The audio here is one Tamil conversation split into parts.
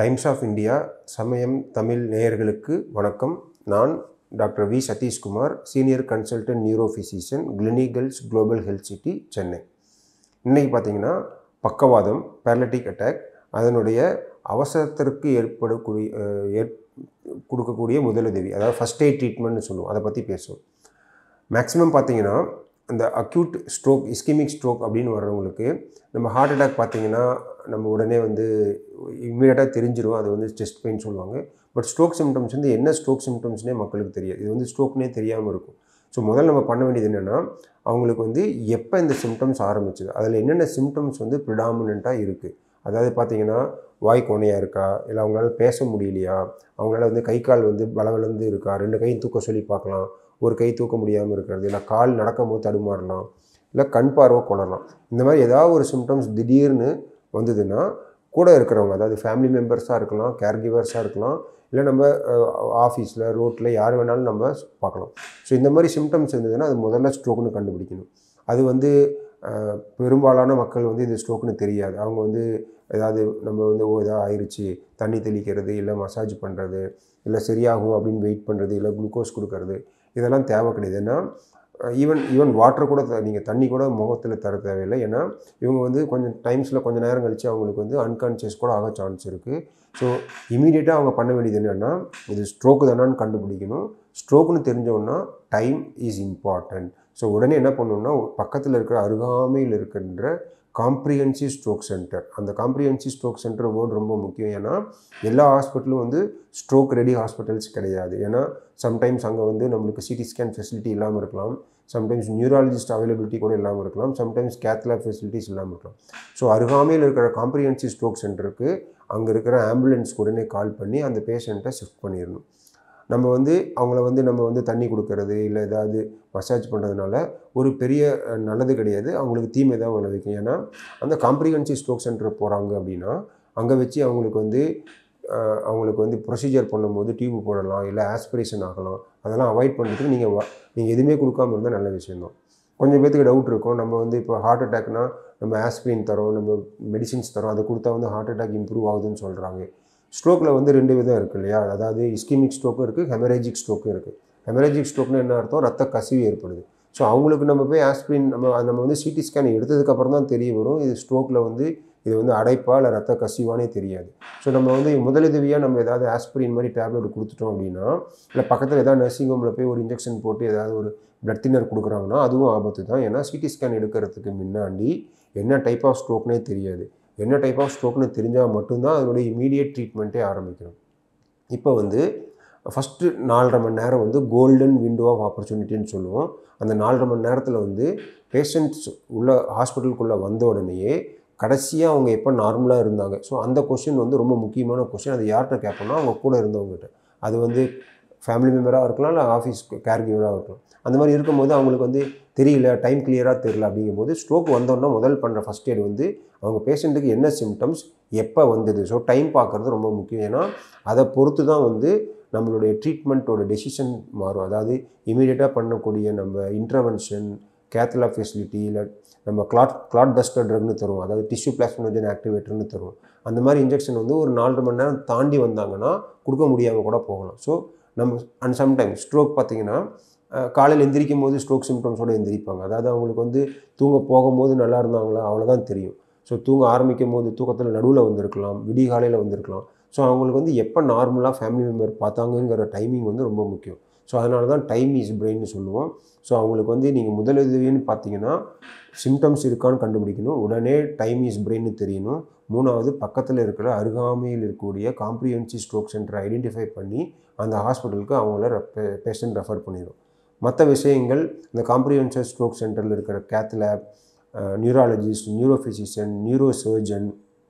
டைம்ஸ் ஆஃப் இந்தியா சமயம் தமிழ் நேயர்களுக்கு வணக்கம் நான் doctor V Satishkumar senior consultant neuro physician Gleneagles global health city Chennai இன்றைக்கி பார்த்தீங்கன்னா பக்கவாதம் பேரலிட்டிக் அட்டாக் அதனுடைய அவசரத்திற்கு ஏற்படக்கூடிய அஹ், ஏற் கொடுக்கக்கூடிய முதலுதவி அதாவது ஃபஸ்ட் எய்ட் ட்ரீட்மெண்ட்னு சொல்லுவோம் அதை பற்றி பேசுவோம் மேக்ஸிமம் பார்த்தீங்கன்னா இந்த அக்யூட் ஸ்ட்ரோக் இஸ்கிமிக் ஸ்ட்ரோக் அப்படின்னு வர்றவங்களுக்கு நம்ம ஹார்ட் அட்டாக் பார்த்தீங்கன்னா நம்ம உடனே வந்து இம்மீடியட்டாக தெரிஞ்சிரும் அது வந்து செஸ்ட் பெயின் சொல்லுவாங்க பட் ஸ்ட்ரோக் சிம்டம்ஸ் வந்து என்ன ஸ்ட்ரோக் சிம்டம்ஸ்னே மக்களுக்கு தெரியாது இது வந்து ஸ்ட்ரோக்னே தெரியாமல் இருக்கும் ஸோ முதல்ல நம்ம பண்ண வேண்டியது என்னென்னா அவங்களுக்கு வந்து எப்போ இந்த சிம்டம்ஸ் ஆரம்பிச்சது அதில் என்னென்ன சிம்டம்ஸ் வந்து ப்ரிடாமினண்ட்டாக இருக்குது அதாவது பார்த்தீங்கன்னா வாய் கோணையாக இருக்கா இல்லை அவங்களால பேச முடியலையா அவங்களால வந்து கை கால் வந்து பலவலந்து இருக்கா ரெண்டு கையும் தூக்க சொல்லி பார்க்கலாம் ஒரு கை தூக்க முடியாமல் இருக்கிறது இல்லை கால் நடக்கும் போது தடுமாறலாம் இல்லை கண் பார்வை கொணரலாம் இந்த மாதிரி ஏதாவது ஒரு சிம்டம்ஸ் திடீர்னு வந்ததுன்னா கூட இருக்கிறவங்க அதாவது ஃபேமிலி மெம்பர்ஸாக இருக்கலாம் கேர்கிவர்ஸாக இருக்கலாம் இல்லை நம்ம ஆஃபீஸில் ரோட்டில் யார் வேணாலும் நம்ம பார்க்கலாம் ஸோ இந்த மாதிரி சிம்டம்ஸ் இருந்ததுன்னா அது முதல்ல ஸ்ட்ரோக்னு கண்டுபிடிக்கணும் அது வந்து அஹ், பெரும்பாலான மக்கள் வந்து இது ஸ்ட்ரோக்னு தெரியாது அவங்க வந்து ஏதாவது நம்ம வந்து ஓ ஏதாவது ஆயிடுச்சு தண்ணி தெளிக்கிறது இல்லை மசாஜ் பண்ணுறது இல்லை சரியாகும் அப்படின்னு வெயிட் பண்ணுறது இல்லை குளுக்கோஸ் கொடுக்கறது இதெல்லாம் தேவை கிடையாது ஏன்னா ஈவன் ஈவன் வாட்டர் கூட நீங்கள் தண்ணி கூட முகத்தில் தர தேவையில்லை ஏன்னா இவங்க வந்து கொஞ்சம் டைம்ஸில் கொஞ்சம் நேரம் கழித்து அவங்களுக்கு வந்து அன்கான்ஷியஸ் கூட ஆக சான்ஸ் இருக்குது ஸோ இமீடியட்டாக அவங்க பண்ண வேண்டியது என்னென்னா இது ஸ்ட்ரோக்கு தானான்னு கண்டுபிடிக்கணும் ஸ்ட்ரோக்குன்னு தெரிஞ்சோன்னா டைம் இஸ் இம்பார்ட்டன்ட் ஸோ உடனே என்ன பண்ணணும்னா பக்கத்தில் இருக்கிற அருகாமையில் இருக்கின்ற காம்ப்ரிஹென்சிவ் ஸ்ட்ரோக் சென்டர் அந்த காம்ப்ரிஹென்சிவ் ஸ்ட்ரோக் சென்டர் வேர்டு ரொம்ப முக்கியம் ஏன்னா எல்லா ஹாஸ்பிட்டலும் வந்து ஸ்ட்ரோக் ரெடி ஹாஸ்பிட்டல்ஸ் கிடையாது ஏன்னா சம்டைம்ஸ் அங்கே வந்து நம்மளுக்கு சிடி ஸ்கேன் ஃபெசிலிட்டி இல்லாமல் இருக்கலாம் சம்டைம்ஸ் நியூராலஜிஸ்ட் அவைலபிலிட்டி கூட இல்லாமல் இருக்கலாம் சம்டைம்ஸ் கேத்லாப் ஃபெசிலிட்டிஸ் இல்லாமல் இருக்கலாம் ஸோ அருகாமையில் இருக்கிற காம்ப்ரிஹென்சிவ் ஸ்ட்ரோக் சென்டருக்கு அங்கே இருக்கிற ஆம்புலன்ஸ்க்கு உடனே கால் பண்ணி அந்த பேஷண்ட்டை ஷிஃப்ட் பண்ணிடணும் நம்ம வந்து அவங்கள வந்து நம்ம வந்து தண்ணி கொடுக்கறது இல்லை ஏதாவது மசாஜ் பண்ணுறதுனால ஒரு பெரிய அஹ், நல்லது கிடையாது அவங்களுக்கு தீமை தான் விளைவிக்கும் ஏன்னா அந்த காம்ப்ரிஹென்சிவ் ஸ்ட்ரோக் சென்டர் போகிறாங்க அப்படின்னா அங்கே வச்சு அவங்களுக்கு வந்து அஹ், அவங்களுக்கு வந்து ப்ரொசீஜர் பண்ணும்போது டியூப் போடலாம் இல்லை ஆஸ்பிரேஷன் ஆகலாம் அதெல்லாம் அவாய்ட் பண்ணுறதுக்கு நீங்கள் நீங்கள் எதுவுமே கொடுக்காம இருந்தால் நல்ல விஷயம்தான் கொஞ்சம் பேத்துக்கு டவுட் இருக்கும் நம்ம வந்து இப்போ ஹார்ட் அட்டாக்னா நம்ம ஆஸ்பிரின் தரோம் நம்ம மெடிசின்ஸ் தரோம் அதை கொடுத்தா வந்து ஹார்ட் அட்டாக் இம்ப்ரூவ் ஆகுதுன்னு சொல்கிறாங்க ஸ்ட்ரோக்கில் வந்து ரெண்டு விதம் இருக்குது இல்லையா அதாவது இஸ்கிமிக் ஸ்ட்ரோக்கும் இருக்குது ஹெமரேஜிக் ஸ்ட்ரோக்கும் இருக்குது ஹெமரேஜிக் ஸ்ட்ரோக்னு என்ன அர்த்தம் ரத்த கசிவு ஏற்படுது ஸோ அவங்களுக்கு நம்ம போய் ஆஸ்பிரின் நம்ம நம்ம வந்து சிடி ஸ்கேன் எடுத்ததுக்கப்புறம் தான் தெரிய வரும் இது ஸ்ட்ரோக்கில் வந்து இது வந்து அடைப்பா இல்லை ரத்த கசிவானே தெரியாது ஸோ நம்ம வந்து முதலுதவியாக நம்ம ஏதாவது ஆஸ்பிரின் மாதிரி டேப்லெட் கொடுத்துட்டோம் அப்படின்னா இல்லை பக்கத்தில் ஏதாவது நர்சிங் ஹோமில் போய் ஒரு இன்ஜெக்ஷன் போட்டு ஏதாவது ஒரு பிளட் தின்னர் கொடுக்குறாங்கன்னா அதுவும் ஆபத்து தான் ஏன்னா சிடி ஸ்கேன் எடுக்கிறதுக்கு முன்னாடி என்ன டைப் ஆஃப் ஸ்ட்ரோக்னே தெரியாது என்ன டைப் ஆஃப் ஸ்ட்ரோக்னு தெரிஞ்சால் மட்டும்தான் அதனுடைய இமீடியட் ட்ரீட்மெண்ட்டே ஆரம்பிக்கணும் இப்போ வந்து ஃபஸ்ட்டு நாலரை மணி நேரம் வந்து கோல்டன் விண்டோ ஆஃப் ஆப்பர்ச்சுனிட்டின்னு சொல்லுவோம் அந்த நாலரை மணி நேரத்தில் வந்து பேஷண்ட்ஸ் உள்ள ஹாஸ்பிட்டலுக்குள்ளே வந்த உடனேயே கடைசியாக அவங்க எப்போ நார்மலாக இருந்தாங்க ஸோ அந்த கொஷின் வந்து ரொம்ப முக்கியமான கொஷின் அது யார்கிட்ட கேட்போம்னா அவங்க கூட இருந்தவங்ககிட்ட அது வந்து ஃபேமிலி மெம்பராக இருக்கலாம் இல்லை ஆஃபீஸ் கேர் கிவராக இருக்கலாம் அந்த மாதிரி இருக்கும்போது அவங்களுக்கு வந்து தெரியல டைம் கிளியராக தெரியல அப்படிங்கும்போது ஸ்ட்ரோக் வந்தோன்னா முதல் பண்ணுற ஃபஸ்ட் எய்ட் வந்து அவங்க பேஷண்ட்டுக்கு என்ன சிம்டம்ஸ் எப்போ வந்தது ஸோ டைம் பார்க்குறது ரொம்ப முக்கியம் ஏன்னா அதை பொறுத்து தான் வந்து நம்மளுடைய ட்ரீட்மெண்ட்டோட டெசிஷன் மாறும் அதாவது இமீடியட்டாக பண்ணக்கூடிய நம்ம இன்டர்வென்ஷன் கேத்லா ஃபெசிலிட்டி இல்லை நம்ம கிளாட் கிளாட் பஸ்டர் ட்ரக்னு தருவோம் அதாவது டிஷ்யூ பிளாஸ்மோஜன் ஆக்டிவேட்டர்னு தருவோம் அந்த மாதிரி இன்ஜெக்ஷன் வந்து ஒரு நாலரை மணி நேரம் தாண்டி வந்தாங்கன்னா கொடுக்க முடியாமல் கூட போகலாம் ஸோ நம்ம அண்ட் சம்டைம் ஸ்ட்ரோக் பார்த்தீங்கன்னா அஹ், காலையில் எந்திரிக்கும் போது ஸ்ட்ரோக் சிம்டம்ஸோடு எந்திரிப்பாங்க அதாவது அவங்களுக்கு வந்து தூங்க போகும்போது நல்லா இருந்தாங்களா அவ்வளோதான் தெரியும் ஸோ தூங்க ஆரம்பிக்கும் போது தூக்கத்தில் நடுவில் வந்திருக்கலாம் விடிய காலையில் வந்திருக்கலாம் ஸோ அவங்களுக்கு வந்து எப்போ நார்மலாக ஃபேமிலி மெம்பர் பார்த்தாங்கங்கிற டைமிங் வந்து ரொம்ப முக்கியம் ஸோ அதனால தான் டைம் இஸ் பிரெயின்னு சொல்லுவோம் ஸோ அவங்களுக்கு வந்து நீங்கள் முதலுதவின்னு பார்த்தீங்கன்னா சிம்டம்ஸ் இருக்கான்னு கண்டுபிடிக்கணும் உடனே டைம் இஸ் பிரெயின்னு தெரியணும் மூணாவது பக்கத்தில் இருக்கிற அருகாமையில் இருக்கக்கூடிய காம்ப்ரிஹென்சிவ் ஸ்ட்ரோக் சென்டரை ஐடென்டிஃபை பண்ணி அந்த ஹாஸ்பிட்டலுக்கு அவங்கள பேஷண்ட் ரெஃபர் பண்ணிடும் மற்ற விஷயங்கள் இந்த காம்ப்ரிஹென்சிவ் ஸ்ட்ரோக் சென்டரில் இருக்கிற cath lab neurologist neuro physician neuro surgeon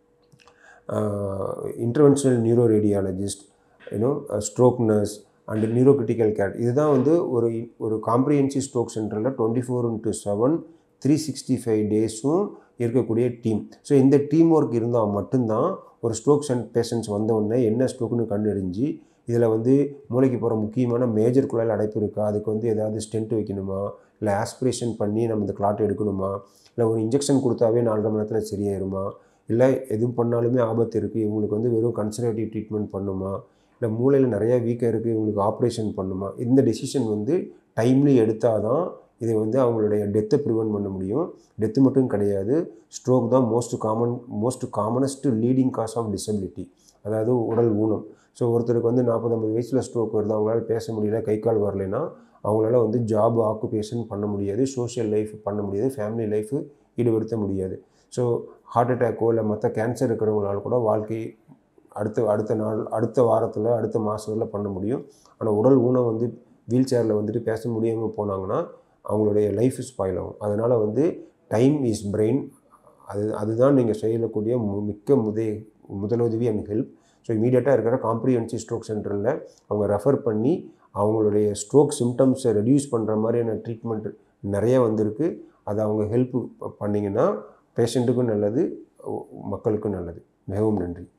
interventional neuro radiologist you know stroke nurse and neuro critical care இதுதான் வந்து ஒரு ஒரு காம்ப்ரிஹென்சிவ் ஸ்ட்ரோக் சென்டரில் twenty four into seven three sixty five டேஸும் இருக்கக்கூடிய டீம் ஸோ இந்த டீம் ஒர்க் இருந்தால் மட்டும்தான் ஒரு ஸ்ட்ரோக் சென்ட் பேஷண்ட்ஸ் வந்தவுடனே என்ன ஸ்ட்ரோக்னு கண்டறிஞ்சு இதில் வந்து மூளைக்கு போகிற முக்கியமான மேஜர் குழாயில் அடைப்பு இருக்கா அதுக்கு வந்து ஏதாவது ஸ்டென்ட் வைக்கணுமா இல்லை ஆஸ்பிரேஷன் பண்ணி நம்ம இந்த கிளாட் எடுக்கணுமா இல்லை ஒரு இன்ஜெக்ஷன் கொடுத்தாவே நாலரை மணி நேரத்தில் சரியாயிருமா இல்லை எதுவும் பண்ணாலுமே ஆபத்து இருக்குது இவங்களுக்கு வந்து வெறும் கன்சர்வேட்டிவ் ட்ரீட்மெண்ட் பண்ணுமா இல்லை மூளையில் நிறையா வீக்கம் இருக்குது இவங்களுக்கு ஆப்ரேஷன் பண்ணுமா இந்த டெசிஷன் வந்து டைம்லி எடுத்தால் தான் இதை வந்து அவங்களுடைய டெத்தை ப்ரிவென்ட் பண்ண முடியும் டெத்து மட்டும் கிடையாது ஸ்ட்ரோக் தான் most common most commonest leading cause of disability அதாவது உடல் ஊனம் ஸோ ஒருத்தருக்கு வந்து நாற்பது ஐம்பது வயசில் ஸ்ட்ரோக் வருது அவங்களால பேச முடியல கை கால் வரலைன்னா அவங்களால வந்து ஜாப் ஆக்குபேஷன் பண்ண முடியாது சோஷியல் லைஃப் பண்ண முடியாது ஃபேமிலி லைஃப் ஈடுபடுத்த முடியாது ஸோ ஹார்ட் அட்டேக்கோ இல்லை மற்ற கேன்சர் இருக்கிறவங்களால கூட வாழ்க்கை அடுத்த அடுத்த நாள் அடுத்த வாரத்தில் அடுத்த மாதத்தில் பண்ண முடியும் ஆனால் உடல் ஊனம் வந்து வீல் சேரில் வந்துட்டு பேச முடியாமல் போனாங்கன்னா அவங்களுடைய லைஃப் ஸ்பாயில் ஆகும் அதனால் வந்து டைம் இஸ் பிரெயின் அது அதுதான் நீங்கள் செய்யக்கூடிய மு- மிக்க முதை முதலுதவி அண்ட் ஹெல்ப் ஸோ இமீடியட்டாக இருக்கிற காம்ப்ரிஹென்சிவ் ஸ்ட்ரோக் சென்டரில் அவங்க ரெஃபர் பண்ணி அவங்களுடைய ஸ்ட்ரோக் சிம்டம்ஸை ரெடியூஸ் பண்ணுற மாதிரியான ட்ரீட்மெண்ட் நிறைய வந்திருக்கு அதை அவங்க ஹெல்ப் பண்ணிங்கன்னா பேஷண்ட்டுக்கும் நல்லது மக்களுக்கும் நல்லது மிகவும் நன்றி